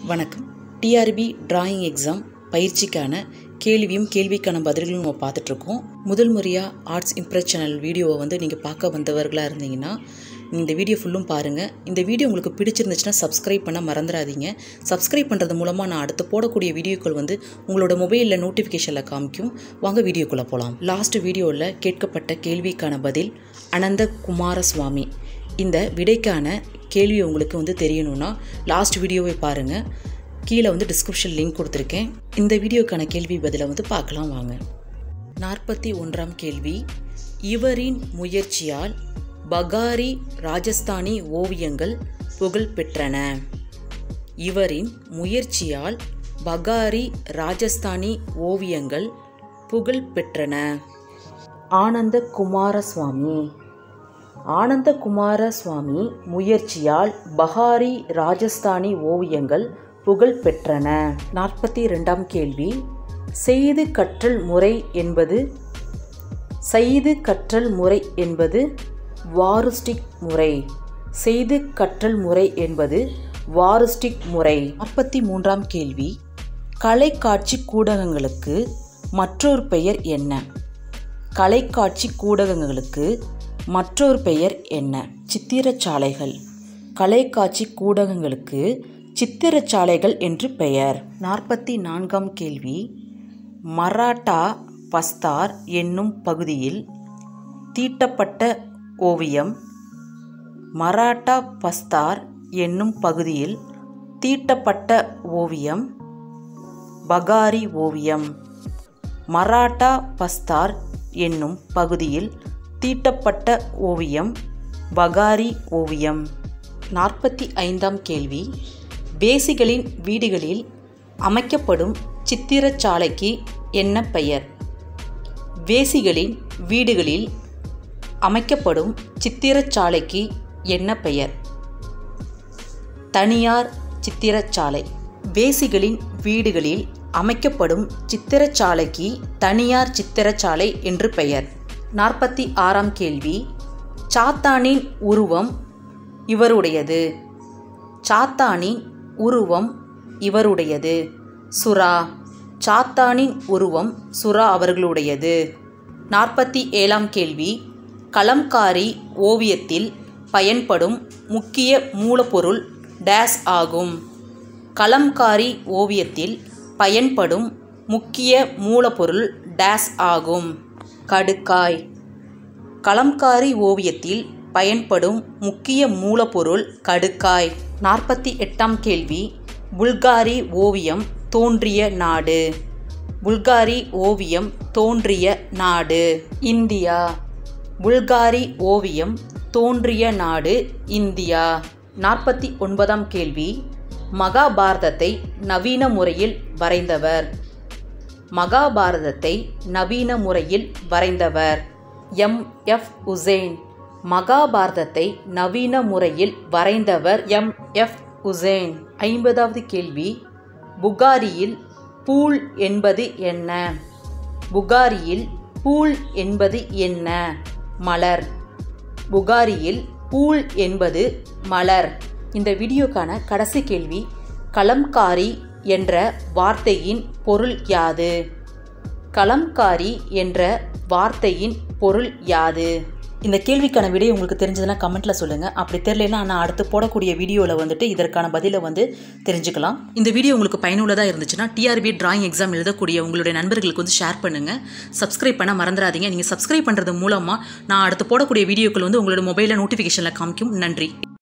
வணக்கம் TRP drawing exam பயிற்சிக்கான கேள்வியும் கேள்விக்கான பதில்களும் நம்ம பார்த்துட்ருக்கோம் முதல் முறையாக ஆர்ட்ஸ் இம்ப்ரெஸ் சேனல் வீடியோவை வந்து நீங்கள் பார்க்க வந்தவர்களாக இருந்தீங்கன்னா இந்த வீடியோ ஃபுல்லும் பாருங்கள் இந்த வீடியோ உங்களுக்கு பிடிச்சிருந்துச்சுன்னா சப்ஸ்கிரைப் பண்ண மறந்துடாதீங்க சப்ஸ்கிரைப் பண்ணுறது மூலமாக நான் அடுத்து போடக்கூடிய வீடியோக்கள் வந்து உங்களோட மொபைலில் நோட்டிஃபிகேஷனில் காமிக்கும் வாங்க வீடியோக்குள்ளே போகலாம் லாஸ்ட் வீடியோவில் கேட்கப்பட்ட கேள்விக்கான பதில் அனந்த குமாரசுவாமி இந்த விடைக்கான கேள்வி உங்களுக்கு வந்து தெரியணும்னா லாஸ்ட் வீடியோவை பாருங்கள் கீழே வந்து டிஸ்கிரிப்ஷன் லிங்க் கொடுத்துருக்கேன் இந்த வீடியோக்கான கேள்வி பதிலை வந்து பார்க்கலாம் வாங்க நாற்பத்தி ஒன்றாம் கேள்வி இவரின் முயற்சியால் பகாரி ராஜஸ்தானி ஓவியங்கள் புகழ் பெற்றன இவரின் முயற்சியால் பகாரி ராஜஸ்தானி ஓவியங்கள் புகழ் பெற்றன ஆனந்த குமாரசுவாமி ஆனந்த குமாரசுவாமி முயற்சியால் பகாரி ராஜஸ்தானி ஓவியங்கள் புகழ் பெற்றன நாற்பத்தி ரெண்டாம் கேள்வி செய்து கற்றல் முறை என்பது செய்து கற்றல் முறை என்பது வாருஸ்டிக் முறை செய்து கற்றல் முறை என்பது வாருஸ்டிக் முறை நாற்பத்தி மூன்றாம் கேள்வி கலைக்காட்சி கூடகங்களுக்கு மற்றொரு பெயர் என்ன கலைக்காட்சி கூடகங்களுக்கு மற்றொரு பெயர் என்ன சித்திரச்சாலைகள் கலைக்காட்சி கூடகங்களுக்கு சித்திரச்சாலைகள் என்று பெயர் நாற்பத்தி நான்காம் கேள்வி மராட்டா பஸ்தார் என்னும் பகுதியில் தீட்டப்பட்ட ஓவியம் மராட்டா பஸ்தார் என்னும் பகுதியில் தீட்டப்பட்ட ஓவியம் பகாரி ஓவியம் மராட்டா பஸ்தார் என்னும் பகுதியில் தீட்டப்பட்ட ஓவியம் பகாரி ஓவியம் நாற்பத்தி ஐந்தாம் கேள்வி பேசிகளின் வீடுகளில் அமைக்கப்படும் சித்திரச்சாலைக்கு என்ன பெயர் வேசிகளின் வீடுகளில் அமைக்கப்படும் சித்திரச்சாலைக்கு என்ன பெயர் தனியார் சித்திரச்சாலை வேசிகளின் வீடுகளில் அமைக்கப்படும் சித்திரச்சாலைக்கு தனியார் சித்திரச்சாலை என்று பெயர் நாற்பத்தி ஆறாம் கேள்வி சாத்தானின் உருவம் இவருடையது சாத்தானின் உருவம் இவருடையது சுறா சாத்தானின் உருவம் சுறா அவர்களுடையது நாற்பத்தி ஏழாம் கேள்வி கலம்காரி ஓவியத்தில் பயன்படும் முக்கிய மூலப்பொருள் டேஸ் ஆகும் கலம்காரி ஓவியத்தில் பயன்படும் முக்கிய மூலப்பொருள் டேஸ் ஆகும் கடுக்காய் கலம்காரி ஓவியத்தில் பயன்படும் முக்கிய மூலப்பொருள் கடுக்காய் நாற்பத்தி எட்டாம் கேள்வி புல்காரி ஓவியம் தோன்றிய நாடு புல்காரி ஓவியம் தோன்றிய நாடு இந்தியா புல்காரி ஓவியம் தோன்றிய நாடு இந்தியா நாற்பத்தி ஒன்பதாம் கேள்வி மகாபாரதத்தை நவீன முறையில் வரைந்தவர் மகாபாரதத்தை நவீன முறையில் வரைந்தவர் எம் எஃப் உசேன் மகாபாரதத்தை நவீன முறையில் வரைந்தவர் எம் எஃப் உசேன் ஐம்பதாவது கேள்வி புகாரியில் பூல் என்பது என்ன புகாரியில் பூல் என்பது என்ன மலர் புகாரியில் பூல் என்பது மலர் இந்த வீடியோக்கான கடைசி கேள்வி கலம்காரி என்ற வார்த்தையின் பொருள் யாது கலம்காரி என்ற வார்த்தையின் பொருள் யாது இந்த கேள்விக்கான விடை உங்களுக்கு தெரிஞ்சதுன்னா கமெண்ட்டில் சொல்லுங்கள் அப்படி தெரியலனா நான் அடுத்து போடக்கூடிய வீடியோவில் வந்துட்டு இதற்கான பதிலை வந்து தெரிஞ்சுக்கலாம் இந்த வீடியோ உங்களுக்கு பயனுள்ளதாக இருந்துச்சுன்னா டிஆர்பி டிராயிங் எக்ஸாம் எழுதக்கூடிய உங்களுடைய நண்பர்களுக்கு வந்து ஷேர் பண்ணுங்கள் சப்ஸ்கிரைப் பண்ண மறந்துடாதீங்க நீங்கள் சப்ஸ்கிரைப் பண்ணுறது மூலமாக நான் அடுத்து போடக்கூடிய வீடியோக்கள் வந்து உங்களோட மொபைலில் நோட்டிஃபிகேஷனில் காமிக்கும் நன்றி